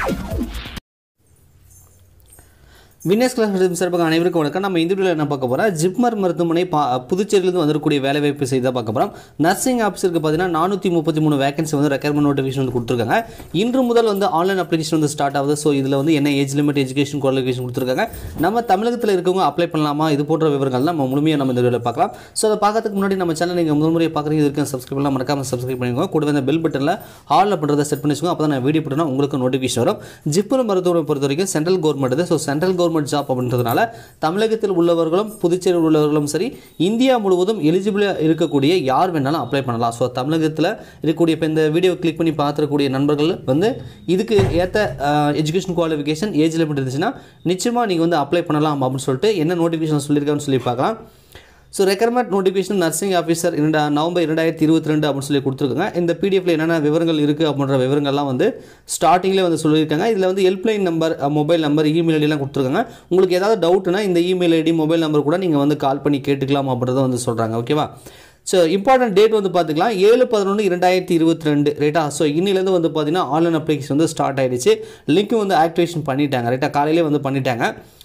வினேஸ் class சார்பாக அனைவருக்கும் வணக்கம் நம்ம இந்த வீடியோவில் என்ன பார்க்க போகிறோம் ஜிப்மர் மருத்துவமனை பா புதுச்சேரியிலிருந்து வந்திருக்கக்கூடிய வேலைவாய்ப்பு செய்தி பார்க்க போகிறோம் நர்சிங் ஆஃபீஸருக்கு பார்த்தீங்கன்னா நானூற்றி முப்பத்தி மூணு வேகன்சி வந்து ரெக்யர்மெண்ட் நோட்டிஃபிகேஷன் வந்து கொடுத்துருக்காங்க இன்று முதல் வந்து ஆன்லைன் அப்ளிகேஷன் வந்து ஸ்டார்ட் ஆகுது ஸோ இதில் வந்து என்ன ஏஜ் லிமிட் எஜுகேஷன் குவாலிஃபிகேஷன் கொடுத்துருக்காங்க நம்ம தமிழகத்தில் இருக்கவங்க அப்ளை பண்ணலாமா இது போன்ற விவரங்கள் நம்ம முழுமையாக நம்ம இந்த வீடியோவில் பார்க்கலாம் ஸோ அதை பார்க்கறதுக்கு முன்னாடி நம்ம சேனல் நீங்கள் முதல் முறையை பார்க்குறீங்க இது வரைக்கும் சப்ஸ்கிரைப் பண்ணலாம் மறக்காம சப்ஸ்கிரைப் பண்ணிக்கோங்க கூடவே அந்த பெல் பட்டனில் ஹாலில் பண்ணுறதை செட் பண்ணி வச்சுக்கோங்க அப்போ தான் நான் வீடியோ போட்டோன்னா உங்களுக்கு நோட்டிஃபிகேஷன் வரும் ஜிப்மர் மருத்துவமனை பொறுத்த வரைக்கும் central government so central government job அப்படின்றதுனால தமிழகத்தில் உள்ளவர்களும் புதுச்சேரியில் உள்ளவர்களும் சரி இந்தியா முழுவதும் எலிஜிபிளாக இருக்கக்கூடிய யார் வேணாலும் அப்ளை பண்ணலாம் ஸோ தமிழகத்தில் இருக்கக்கூடிய இப்போ இந்த வீடியோ கிளிக் பண்ணி பார்த்துருக்கக்கூடிய நண்பர்கள் வந்து இதுக்கு ஏற்ற எஜுகேஷன் குவாலிஃபிகேஷன் ஏஜ் லிமிட் இருந்துச்சுன்னா நிச்சயமாக நீங்கள் வந்து அப்ளை பண்ணலாம் அப்படின்னு சொல்லிட்டு என்ன நோட்டிஃபிகேஷன் சொல்லியிருக்காங்கன்னு சொல்லி பார்க்கலாம் so recruitment notification nursing officer இரண்டா நவம்பர் இரண்டாயிரத்தி இருபத்தி ரெண்டு அப்படின்னு சொல்லி கொடுத்துருக்காங்க இந்த பிடிஎஃப்ல என்னென்ன விவரங்கள் இருக்குது அப்படின்ற விவரங்கள்லாம் வந்து ஸ்டார்டிங்லேயே வந்து சொல்லியிருக்காங்க இதில் வந்து helpline number mobile number email ஐடிலாம் கொடுத்துருக்காங்க உங்களுக்கு ஏதாவது டவுட்னா இந்த இமெயில் ஐடி மொபைல் நம்பர் கூட நீங்கள் வந்து கால் பண்ணி கேட்டுக்கலாம் அப்படின்றத வந்து சொல்கிறாங்க ஓகேவா ஸோ இம்பார்ட்டன்ட் டேட் வந்து பார்த்துக்கலாம் ஏழு பதினொன்று இரண்டாயிரத்தி இருபத்தி ரெண்டு ரைட்டா ஸோ இன்னிலேருந்து வந்து பார்த்தீங்கன்னா ஆன்லைன் அப்ளிகேஷன் வந்து ஸ்டார்ட் ஆயிடுச்சு லிங்க் வந்து ஆக்டிவேஷன் பண்ணிட்டாங்க ரைட்டா காலையிலே வந்து பண்ணிட்டாங்க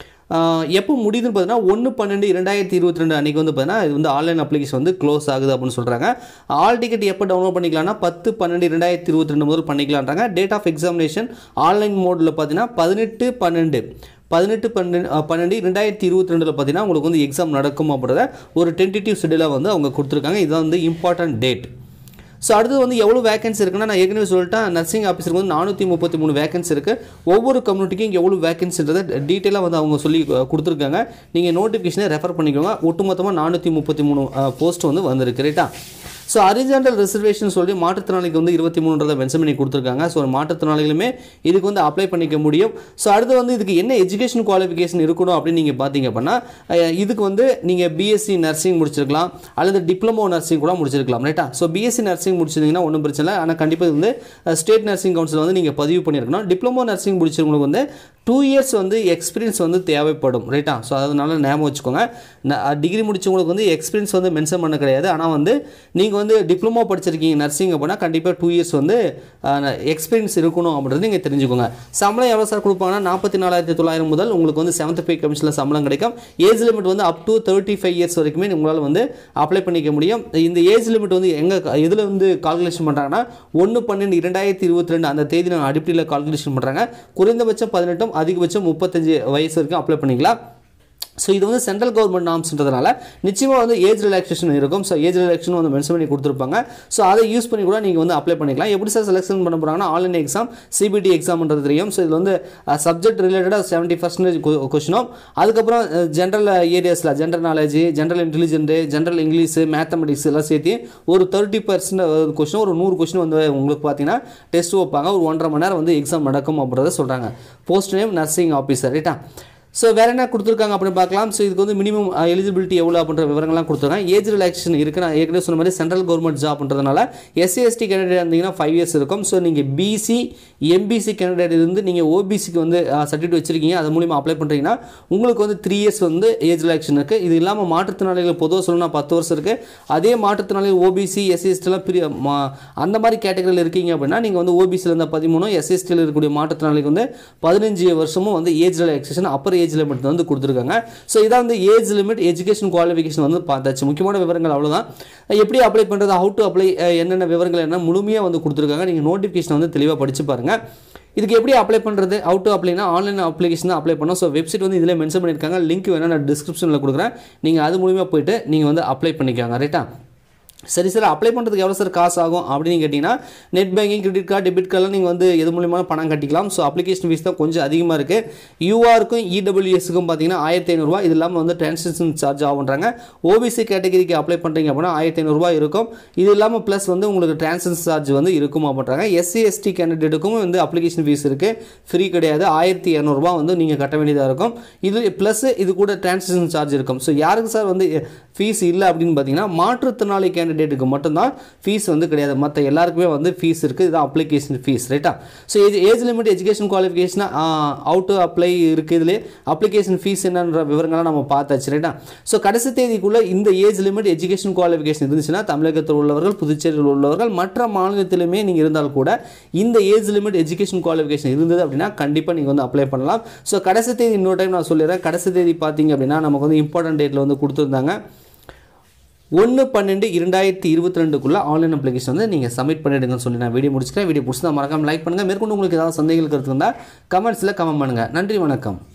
ஆஹ் எப்போ முடியுதுன்னு பார்த்தீங்கன்னா ஒன்று பன்னெண்டு இரண்டாயிரத்தி இருபத்தி ரெண்டு அன்றைக்கி வந்து பார்த்தீங்கன்னா இது வந்து ஆன்லைன் அப்ளிகேஷன் வந்து க்ளோஸ் ஆகுது அப்படின்னு சொல்கிறாங்க ஆல் டிக்கெட் எப்போ டவுன்லோட் பண்ணிக்கலாம்னா பத்து பன்னெண்டு இரண்டாயிரத்தி இருபத்தி ரெண்டு முதல் பண்ணிக்கலான்றாங்க டேட் ஆஃப் எக்ஸாமினேஷன் ஆன்லைன் மோடில் பார்த்தீங்கன்னா பதினெட்டு பன்னெண்டு பதினெட்டு பன்னெண்டு பன்னெண்டு ரெண்டாயிரத்தி இருபத்தி ரெண்டில் பார்த்தீங்கன்னா உங்களுக்கு வந்து எக்ஸாம் நடக்கும் அப்படின்றத ஒரு டென்டேட்டிவ் ஷெடியூலாக வந்து அவங்க கொடுத்துருக்காங்க இதுதான் வந்து இம்பார்ட்டன்ட் டேட் ஸோ அடுத்து வந்து எவ்வளோ வேகன்சி இருக்குன்னா நான் ஏற்கனவே சொல்லிட்டேன் நர்சிங் ஆஃபீஸருக்கு வந்து நானூற்றி முப்பத்தி மூணு வேகன்சி இருக்குது ஒவ்வொரு கம்யூனிட்டிக்கும் எவ்வளோ வேகன்சின்றதை டீட்டெயிலாக வந்து அவங்க சொல்லி அஹ், கொடுத்துருக்காங்க நீங்கள் நோட்டிஃபிகேஷனை ரெஃபர் பண்ணிக்கோங்க ஒட்டுமொத்தமாக நானூற்றி முப்பத்தி மூணு போஸ்ட் வந்து வந்திருக்கு ரைட்டா ஸோ அரிஜாண்டல் ரிசர்வேஷன் சொல்லி மாற்றுத்திறனாளிக்கு வந்து இருபத்தி மூணுன்றதை மென்ஷன் பண்ணி கொடுத்துருக்காங்க ஸோ மாற்றுத்திறனாளிகளுமே இதுக்கு வந்து அப்ளை பண்ணிக்க முடியும் ஸோ அடுத்து வந்து இதுக்கு என்ன எஜுகேஷன் குவாலிஃபிகேஷன் இருக்கணும் அப்படின்னு நீங்கள் பார்த்தீங்க அப்படின்னா அஹ், இதுக்கு வந்து நீங்கள் பிஎஸ்சி நர்சிங் முடிச்சிருக்கலாம் அல்லது டிப்ளமோ நர்சிங் கூட முடிச்சிருக்கலாம் ரைட்டா ஸோ பிஎஸ்சி நர்சிங் முடிச்சிருந்தீங்கன்னா ஒன்றும் பிரச்சனை இல்லை ஆனால் கண்டிப்பாக இது வந்து ஸ்டேட் நர்சிங் கவுன்சில் வந்து நீங்கள் பதிவு பண்ணியிருக்கணும் டிப்ளமோ நர்சிங் முடிச்சவங்களுக்கு வந்து டூ இயர்ஸ் வந்து எக்ஸ்பீரியன்ஸ் வந்து தேவைப்படும் ரைட்டா ஸோ அதனால ஞாபகம் வச்சுக்கோங்க டிகிரி முடிச்சவங்களுக்கு வந்து எக்ஸ்பீரியன்ஸ் வந்து மென்ஷன் பண்ண கிடையாது ஆனால் வந்து நீங்கள் வந்து டிப்ளமோ படிச்சிருக்கீங்க நர்சிங் அப்படின்னா கண்டிப்பாக டூ இயர்ஸ் வந்து எக்ஸ்பீரியன்ஸ் இருக்கணும் அப்படின்றது நீங்கள் தெரிஞ்சுக்கோங்க சம்பளம் எவ்வளோ சார் கொடுப்பாங்கன்னா நாற்பத்தி நாலாயிரத்தி தொள்ளாயிரம் முதல் உங்களுக்கு வந்து செவன்த் பே கமிஷனில் சம்பளம் கிடைக்கும் ஏஜ் லிமிட் வந்து up to thirty five years வரைக்குமே உங்களால் வந்து அப்ளை பண்ணிக்க முடியும் இந்த ஏஜ் லிமிட் வந்து எங்கே இதில் வந்து கால்குலேஷன் பண்ணுறாங்கன்னா ஒன்று பன்னெண்டு இரண்டாயிரத்தி இருபத்தி ரெண்டு அந்த தேதி நான் அடிப்படையில் கால்குலேஷன் பண்ணுறாங்க குறைந்தபட்சம் பதினெட்டும் அதிகபட்சம் முப்பத்தஞ்சு வயசு வரைக்கும் அப்ளை பண்ணிக்கலாம் ஸோ இது வந்து சென்ட்ரல் கவர்மெண்ட் நாம்ஸ்ன்றதுனால நிச்சயமாக வந்து ஏஜ் ரிலாக்ஸேஷன் இருக்கும் ஸோ ஏஜ் ரிலாக்ஸேஷன் வந்து மென்ஷன் பண்ணி கொடுத்துருப்பாங்க ஸோ அதை யூஸ் பண்ணி கூட நீங்கள் வந்து அப்ளை பண்ணிக்கலாம் எப்படி சார் செலெக்ஷன் பண்ண போகிறாங்கன்னா ஆன்லைன் எக்ஸாம் சிபிடி எக்ஸாம்ன்றது தெரியும் ஸோ இது வந்து சப்ஜெக்ட் ரிலேட்டடாக செவன்ட்டி பர்சன்டேஜ் கொஷினும் அதுக்கப்புறம் ஜென்ரல் ஏரியாஸில் general knowledge general intelligent general English mathematics எல்லாம் சேர்த்து ஒரு தேர்ட்டி பர்சன்ட் கொஷின் ஒரு நூறு கொஷின் வந்து உங்களுக்கு பார்த்தீங்கன்னா டெஸ்ட் வைப்பாங்க ஒரு ஒன்றரை மணி நேரம் வந்து எக்ஸாம் நடக்கும் அப்படின்றத சொல்கிறாங்க போஸ்ட் நேம் நர்சிங் ஆஃபீஸர் ரைட்டா ஸோ வேறு என்ன கொடுத்துருக்காங்க அப்படின்னு பார்க்கலாம் ஸோ இதுக்கு வந்து மினிமம் எலிஜிபிலிட்டி எவ்வளோ அப்படின்ற விவரங்கள்லாம் கொடுத்துருக்காங்க ஏஜ் ரிலாக்ஸேஷன் இருக்குது நான் ஏற்கனவே சொன்ன மாதிரி சென்ட்ரல் கவர்மெண்ட் ஜாப்ன்றதுனால எஸ்சி எஸ்டி கேண்டிடேட் இருந்தீங்கன்னா ஃபைவ் இயர்ஸ் இருக்கும் ஸோ நீங்கள் பிசி எம்பிசி கேண்டிடேட் இருந்து நீங்கள் ஓபிசிக்கு வந்து சர்டிஃபிகேட் வச்சிருக்கீங்க அது மூலிமா அப்ளை பண்ணுறீங்கன்னா உங்களுக்கு வந்து த்ரீ இயர்ஸ் வந்து ஏஜ் ரிலாக்ஸேஷன் இருக்குது இது இல்லாமல் மாற்றுத்திறனாளிகள் பொதுவாக சொல்லணும்னா பத்து வருஷம் இருக்குது அதே மாற்றுத்திறனாளிகள் ஓபிசி எஸ்சி எஸ்டிலாம் பிரிய மா அந்த மாதிரி கேட்டகரியில் இருக்கீங்க அப்படின்னா நீங்கள் வந்து ஓபிசியில் இருந்த பதிமூணு எஸ்சிஎஸ்டியில் இருக்கக்கூடிய மாற்றுத்திறனாளிக்கு வந்து பதினஞ்சு வருஷமும் வந்து age relaxation upper age limit வந்து கொடுத்துருக்காங்க ஸோ இதான் வந்து ஏஜ் லிமிட் எஜுகேஷன் குவாலிஃபிகேஷன் வந்து பார்த்தாச்சு முக்கியமான விவரங்கள் அவ்வளோதான் எப்படி அப்ளை பண்ணுறது ஹவு டு அப்ளை என்னென்ன விவரங்கள் என்ன முழுமையாக வந்து கொடுத்துருக்காங்க நீங்கள் நோட்டிஃபிகேஷன் வந்து தெளிவாக படிச்சு பாருங்கள் இதுக்கு எப்படி அப்ளை பண்ணுறது அவுட் டு அப்ளைனா ஆன்லைன் அப்ளிகேஷன் தான் அப்ளை பண்ணோம் ஸோ வெப்சைட் வந்து இதில் மென்ஷன் பண்ணியிருக்காங்க லிங்க் வேணால் நான் டிஸ்கிரிப்ஷனில் கொடுக்குறேன் நீங்கள் அது மூலிமா போயிட்டு நீங்கள் வந்து அப்ளை பண்ணிக்கோங்க ரைட்டா சரி சார் அப்ளை பண்ணுறதுக்கு எவ்வளோ சார் காசு ஆகும் அப்படின்னு கேட்டிங்கன்னா net banking credit card debit கார்டெலாம் நீங்கள் வந்து எது மூலியமாக பணம் கட்டிக்கலாம் ஸோ அப்ளிகேஷன் ஃபீஸ் தான் கொஞ்சம் அதிகமாக இருக்குது யூஆருக்கும் இடபிள்யூஎஸ்க்கும் பார்த்தீங்கன்னா ஆயிரத்தி ஐநூறுரூவா இது இல்லாமல் வந்து டிரான்சாக்ஷன் சார்ஜ் ஆகுன்றாங்க ஓபிசி கேட்டகரிக்கு அப்ளை பண்ணுறீங்க அப்படின்னா ஆயிரத்தி ஐநூறுரூவா இருக்கும் இது இல்லாமல் ப்ளஸ் வந்து உங்களுக்கு டிரான்சாக்ஷன் சார்ஜ் வந்து இருக்கும் அப்படின்றாங்க எஸ்சி எஸ்டி கேண்டிடேட்டுக்கும் வந்து அப்ளிகேஷன் ஃபீஸ் இருக்குது ஃப்ரீ கிடையாது ஆயிரத்தி இரநூறுபா வந்து நீங்கள் கட்ட வேண்டியதாக இருக்கும் இது ப்ளஸ் இது கூட டிரான்சாக்ஷன் சார்ஜ் இருக்கும் ஸோ யாருக்கு சார் வந்து ஃபீஸ் இல்லை அப்படின்னு பார்த்தீங்கன்னா மாற்றுத்திறனாளி கேண்டிடேட் கேண்டிடேட்டுக்கு மட்டும்தான் ஃபீஸ் வந்து கிடையாது மற்ற எல்லாருக்குமே வந்து ஃபீஸ் இருக்குது இதுதான் அப்ளிகேஷன் ஃபீஸ் ரைட்டா so age age limit education qualification out to apply இருக்குது இதுலேயே அப்ளிகேஷன் ஃபீஸ் என்னன்ற விவரங்கள்லாம் நம்ம பார்த்தாச்சு ரைட்டா ஸோ கடைசி தேதிக்குள்ளே இந்த ஏஜ் லிமிட் எஜுகேஷன் குவாலிஃபிகேஷன் இருந்துச்சுன்னா தமிழகத்தில் உள்ளவர்கள் புதுச்சேரியில் உள்ளவர்கள் மற்ற மாநிலத்திலுமே நீங்கள் இருந்தால் கூட இந்த ஏஜ் லிமிட் எஜுகேஷன் குவாலிஃபிகேஷன் இருந்தது அப்படின்னா கண்டிப்பாக நீங்கள் வந்து அப்ளை பண்ணலாம் ஸோ கடைசி தேதி இன்னொரு டைம் நான் சொல்லிடுறேன் கடைசி தேதி பார்த்தீங்க அப்படின்னா நமக்கு வந்து இம்பார்ட்டன்ட் டேட்டில் வந்து கொடுத்துருந்தாங்க ஒன்று பன்னெண்டு இரண்டாயிரத்தி இருபத்தி ரெண்டுக்குள்ளே ஆன்லைன் அப்ளிகேஷன் வந்து நீங்கள் சப்மிட் பண்ணிடுங்கன்னு சொல்லி நான் வீடியோ முடிச்சுக்கிறேன் வீடியோ பிடிச்சா மறக்காம லைக் பண்ணுங்கள் மேற்கொண்டு உங்களுக்கு ஏதாவது சந்தேகங்கள் கருத்து இருந்தால் கமெண்ட்ஸில் கமெண்ட் பண்ணுங்கள் நன்றி வணக்கம்